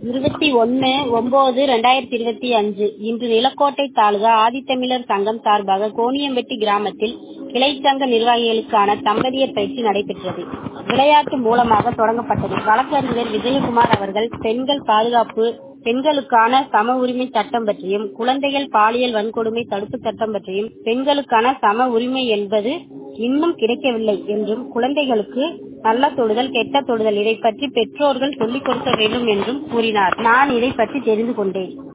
இருபத்தி ஒன்னு ஒன்பது ரெண்டாயிரத்தி இருபத்தி அஞ்சு இன்று நிலக்கோட்டை தாலுகா ஆதித்தமிழர் சங்கம் சார்பாக கோணியம்பட்டி கிராமத்தில் கிளைச்சங்க நிர்வாகிகளுக்கான தம்பதியர் பயிற்சி நடைபெற்றது விளையாட்டு மூலமாக தொடங்கப்பட்டது வழக்கறிஞர் விஜயகுமார் அவர்கள் பெண்கள் பாதுகாப்பு பெண்களுக்கான சம உரிமை சட்டம் பற்றியும் குழந்தைகள் பாலியல் வன்கொடுமை தடுப்பு சட்டம் பற்றியும் பெண்களுக்கான சம உரிமை என்பது இன்னும் கிடைக்கவில்லை என்றும் குழந்தைகளுக்கு நல்ல தொடுதல் கெட்ட தொடுதல் இதை பற்றி பெற்றோர்கள் சொல்லிக் கொடுக்க வேண்டும் என்றும் கூறினார் நான் இதை பற்றி தெரிந்து கொண்டேன்